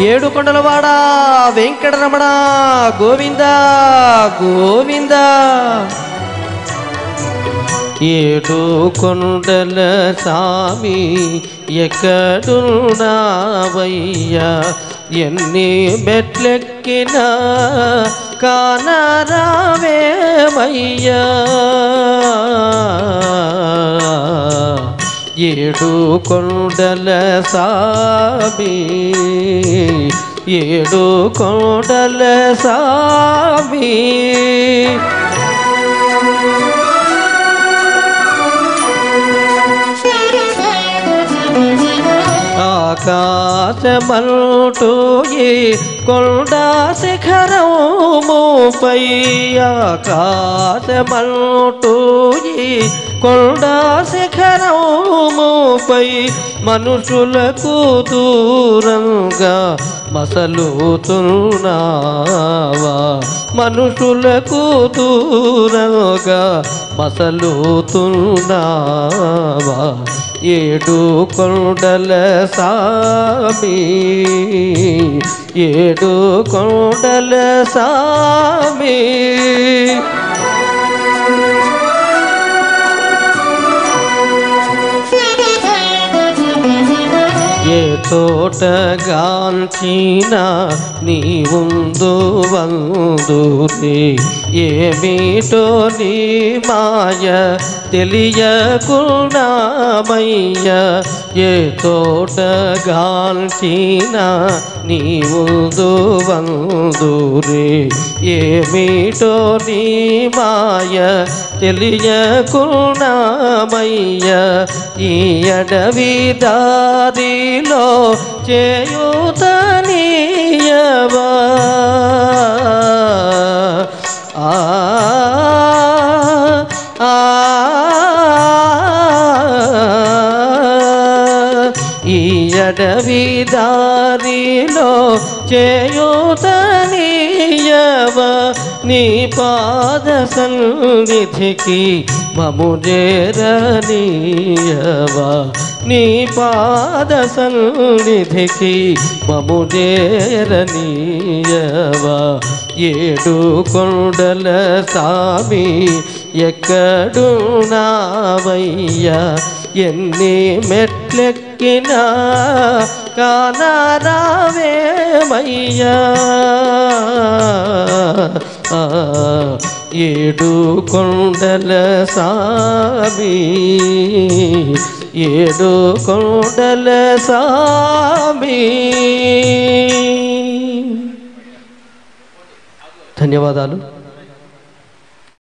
ఏడు కొండలవాడ వెంకటరమణ గోవింద గోవింద ఏడు కొండల సామి ఎక్కడున్నావయ్యా ఎన్ని మెట్లెక్కినా కానరావేమయ్యా ఏడు కొండల సామి ఏడు కొండల సామి ఆకాశమంటూ ఈ కొండ శిఖరముపై ఆకాశమంటూ ఈ కొండ శిఖరముపై మనుషులకు దూరంగా మసలుతున్నావా మనుషులకు దూరంగా మసలుతున్నావా ఏడు కొండల సామి ఏడు కొండల సామి ఏ తోటగాంచిన నీ ఉందు వందురే ఏమిటో నీ మాయ తెలియకున్నామయ్య ఏ తోటగాంచిన నీ ఉందు వందురే ఏమిటో నీ మాయ తెలియకున్నామయ్య ఈ అడవి దారిలో చేయుతనీయవా ఆ ఆ ఈ అడవి దారిలో చేయుతనీయవ నీ పాద సన్నిధికి మము చేరనీయవ నీ పాద సన్నిధికి మము చేరనీయవ ఏడు కొండల సామి ఎక్కడున్నావయ్యా ఎన్ని మెట్లెక్కినా కానరావేమయ్యా ఆ, ఏడు కొండల సామి ఏడు కొండల సామి ధన్యవాదాలు